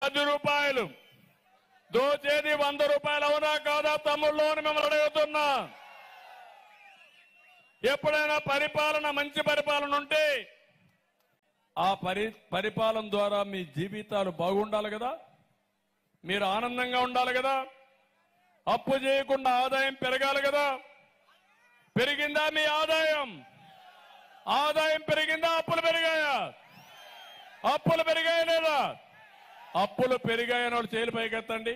పది రూపాయలు దోచేది వంద రూపాయలు అవునా కాదా తమ్ముళ్ళు అని మిమ్మల్ని అడుగుతున్నా ఎప్పుడైనా పరిపాలన మంచి పరిపాలన ఉంటే ఆ పరి పరిపాలన ద్వారా మీ జీవితాలు బాగుండాలి కదా మీరు ఆనందంగా ఉండాలి కదా అప్పు చేయకుండా ఆదాయం పెరగాలి కదా పెరిగిందా మీ ఆదాయం ఆదాయం పెరిగిందా అప్పులు పెరిగాయా అప్పులు పెరిగాయా లేదా అప్పులు పెరిగాయని వాళ్ళు చేయలు పైకెత్తండి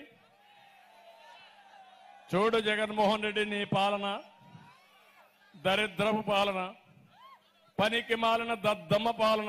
చూడు జగన్మోహన్ రెడ్డి నీ పాలన దరిద్రపు పాలన పనికి మాలిన దద్దమ్మ పాలన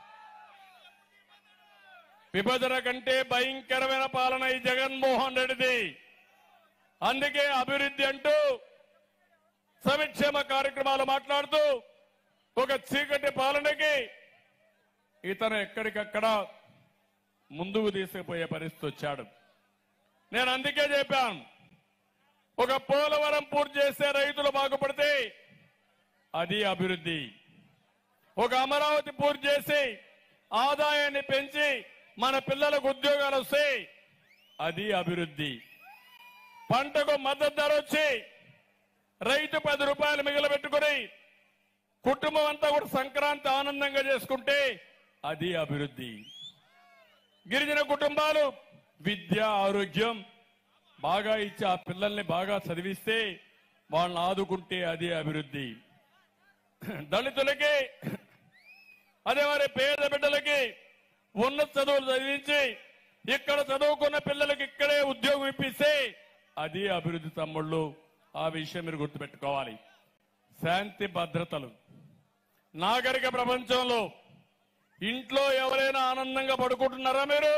విభజన కంటే భయంకరమైన పాలన ఈ జగన్మోహన్ రెడ్డిది అందుకే అభివృద్ధి అంటూ సంక్షేమ కార్యక్రమాలు మాట్లాడుతూ ఒక చీకటి పాలనకి ఇతను ఎక్కడికక్కడ ముందుకు తీసుకుపోయే పరిస్థితి వచ్చాడు నేను అందుకే చెప్పాను ఒక పోలవరం పూర్తి చేస్తే రైతులు బాగుపడితే అది అభివృద్ధి ఒక అమరావతి పూర్తి చేసి ఆదాయాన్ని పెంచి మన పిల్లలకు ఉద్యోగాలు వస్తాయి అది అభివృద్ధి పంటకు మద్దతు ధర వచ్చి రైతు పది రూపాయలు మిగిలిపెట్టుకుని కుటుంబం అంతా కూడా సంక్రాంతి ఆనందంగా చేసుకుంటే అది అభివృద్ధి గిరిజన కుటుంబాలు విద్య ఆరోగ్యం బాగా ఇచ్చి ఆ పిల్లల్ని బాగా చదివిస్తే వాళ్ళని ఆదుకుంటే అది అభివృద్ధి దళితులకి అదే మరి పేద బిడ్డలకి ఉన్నత చదువులు చదివించి ఇక్కడ చదువుకున్న పిల్లలకి ఇక్కడే ఉద్యోగం ఇప్పిస్తే అది అభివృద్ధి తమ్ముళ్ళు ఆ విషయం మీరు గుర్తుపెట్టుకోవాలి శాంతి భద్రతలు నాగరిక ప్రపంచంలో ఇంట్లో ఎవరైనా ఆనందంగా పడుకుంటున్నారా మీరు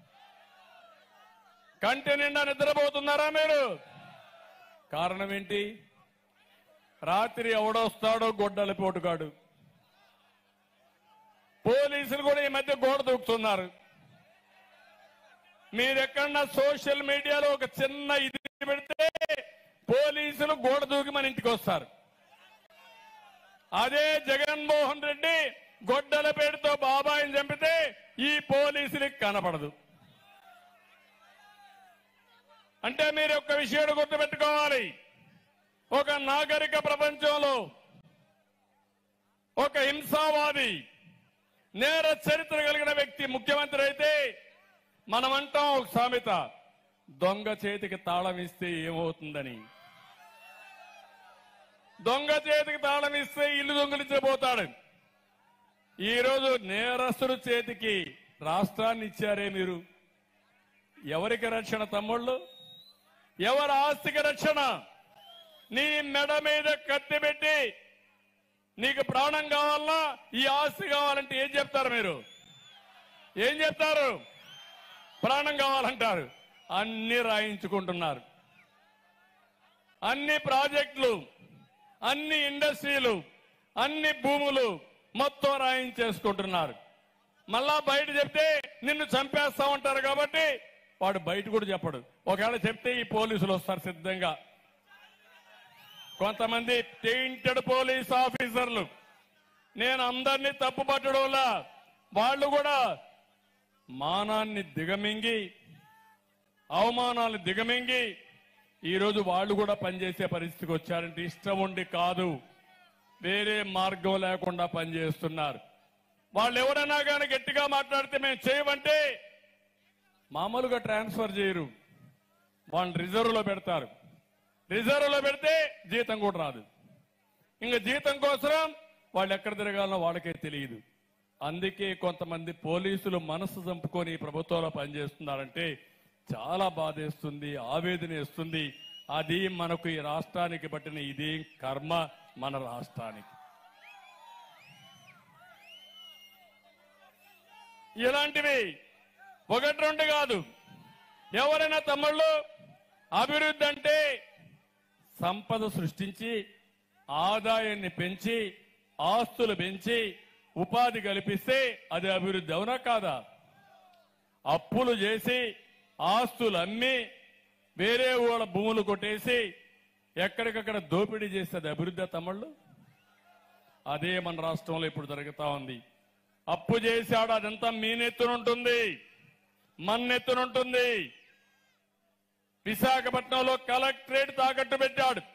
కంటి నిండా నిద్రపోతున్నారా మీరు కారణం ఏంటి రాత్రి ఎవడొస్తాడో గొడ్డలి పోటుగాడు పోలీసులు కూడా ఈ మధ్య గోడ దూకుతున్నారు మీరెక్కడన్నా సోషల్ మీడియాలో ఒక చిన్న ఇది పెడితే పోలీసులు గోడ దూకి మన ఇంటికి వస్తారు అదే జగన్మోహన్ రెడ్డి గొడ్డల పేరుతో బాబాయిని చంపితే ఈ పోలీసులకు కనపడదు అంటే మీరు ఒక విషయాన్ని గుర్తుపెట్టుకోవాలి ఒక నాగరిక ప్రపంచంలో ఒక హింసావాది నేర చరిత్ర కలిగిన వ్యక్తి ముఖ్యమంత్రి అయితే మనమంటాం ఒక సామెత దొంగ చేతికి తాళం ఇస్తే ఏమవుతుందని దొంగ చేతికి తాళం ఇస్తే ఇల్లు దొంగలించబోతాడు ఈ రోజు నేరస్తుడు చేతికి రాష్ట్రాన్ని ఇచ్చారే మీరు ఎవరికి రక్షణ తమ్ముళ్ళు ఎవరి ఆస్తికి రక్షణ నీ మెడ మీద కత్తి పెట్టి నీకు ప్రాణం కావాలన్నా ఈ ఆస్తి కావాలంటే ఏం చెప్తారు మీరు ఏం చెప్తారు ప్రాణం కావాలంటారు అన్ని రాయించుకుంటున్నారు అన్ని ప్రాజెక్టులు అన్ని ఇండస్ట్రీలు అన్ని భూములు మొత్తం రాయించేసుకుంటున్నారు మళ్ళా బయట చెప్తే నిన్ను చంపేస్తా ఉంటారు కాబట్టి వాడు బయట కూడా చెప్పడు ఒకవేళ చెప్తే ఈ పోలీసులు వస్తారు సిద్ధంగా కొంతమంది టెయింటెడ్ పోలీస్ ఆఫీసర్లు నేను అందరినీ తప్పు పట్టడంలా వాళ్ళు కూడా మానాన్ని దిగమింగి అవమానాలు దిగమింగి ఈ రోజు వాళ్ళు కూడా పనిచేసే పరిస్థితికి వచ్చారంటే ఇష్టం ఉండి కాదు వేరే మార్గం లేకుండా పనిచేస్తున్నారు వాళ్ళు ఎవరైనా కానీ గట్టిగా మాట్లాడితే మేము చేయమంటే మామూలుగా ట్రాన్స్ఫర్ చేయరు వాళ్ళని రిజర్వ్ లో పెడతారు రిజర్వ్ లో పెడితే జీతం కూడా రాదు ఇంకా జీతం కోసం వాళ్ళు ఎక్కడ తిరగాలనో వాళ్ళకే తెలియదు అందుకే కొంతమంది పోలీసులు మనసు చంపుకొని ఈ ప్రభుత్వంలో పనిచేస్తున్నారంటే చాలా బాధేస్తుంది ఆవేదన ఇస్తుంది అది మనకు ఈ రాష్ట్రానికి పట్టిన ఇదే కర్మ మన రాష్ట్రానికి ఇలాంటివి ఒకటి రెండు కాదు ఎవరైనా తమ్ముళ్ళు అభివృద్ధి అంటే సంపద సృష్టించి ఆదాయాన్ని పెంచి ఆస్తులు పెంచి ఉపాధి కల్పిస్తే అది అభివృద్ధి అవునా కాదా అప్పులు చేసి ఆస్తులు అమ్మి వేరే వాళ్ళ భూములు కొట్టేసి ఎక్కడికక్కడ దోపిడీ చేస్తే అది అభివృద్ధి తమ్ముళ్ళు అదే మన రాష్ట్రంలో ఇప్పుడు జరుగుతా ఉంది అప్పు చేశాడు అదంతా మీ నెత్తున ఉంటుంది మన్నెత్తునుంటుంది విశాఖపట్నంలో కలెక్టరేట్ తాకట్టు పెట్టాడు